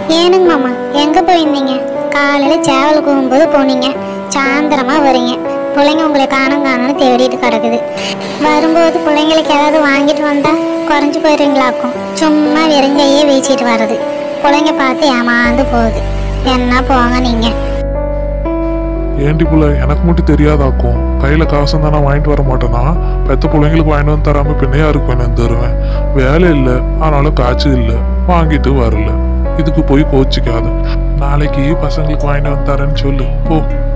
ஏனுங்க மாமா எங்க போயிருந்தீங்க காலையில சேவல் கூவும்போது போனீங்க சாயந்தரமா வரீங்க பிள்ளைங்க உங்களை காணும் காணும்னு தேடிட்டு கிடக்குது வரும்போது பிள்ளைங்களுக்கு ஏதாவது வாங்கிட்டு வந்தா குறைஞ்சு போயிருவீங்களாக்கும் சும்மா வெறுங்கையே வீச்சிட்டு வர்றது பிள்ளைங்க பார்த்து ஏமாந்து போகுது என்ன போங்க நீங்க ஏண்டி புள்ள எனக்கு மட்டும் தெரியாதாக்கும் கையில காசு இருந்தா நான் வாங்கிட்டு வர மாட்டேனா பெத்த பிள்ளைங்களுக்கு வாங்கிட்டு வந்து தராம பின்னையா இருக்கும் நான் தருவேன் வேலை இல்லை ஆனாலும் காய்ச்சி இல்லை வாங்கிட்டு வரல இதுக்கு போய் கோச்சிக்காத நாளைக்கு பசங்களுக்கு வாங்கிட்டு வந்து தரேன்னு சொல்லு போ